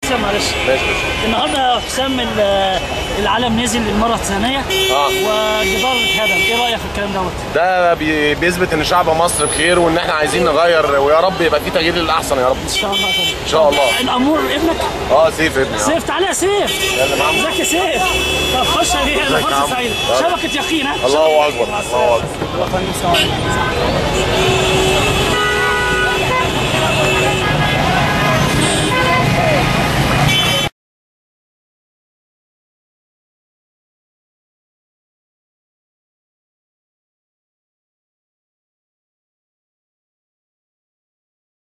حسام معلش ماشي ماشي النهارده يا حسام ال- العلم نزل للمره الثانيه آه. والجدار اتهدم ايه رايك في الكلام دوت؟ ده بي- بيثبت ان شعب مصر بخير وان احنا عايزين نغير ويا رب يبقى في تغيير للاحسن يا رب ان شاء الله طبعا ان شاء الله الامور ابنك اه سيف ابني آه. سيف تعالى يا سيف يلا معاهم. ازيك يا سيف طب خش يا بيه ازيك يا فرصه عم؟ سعيده آه. شبكه يقين ها الله اكبر مع الله السلامة. اكبر الله يخليك. السلام عليكم.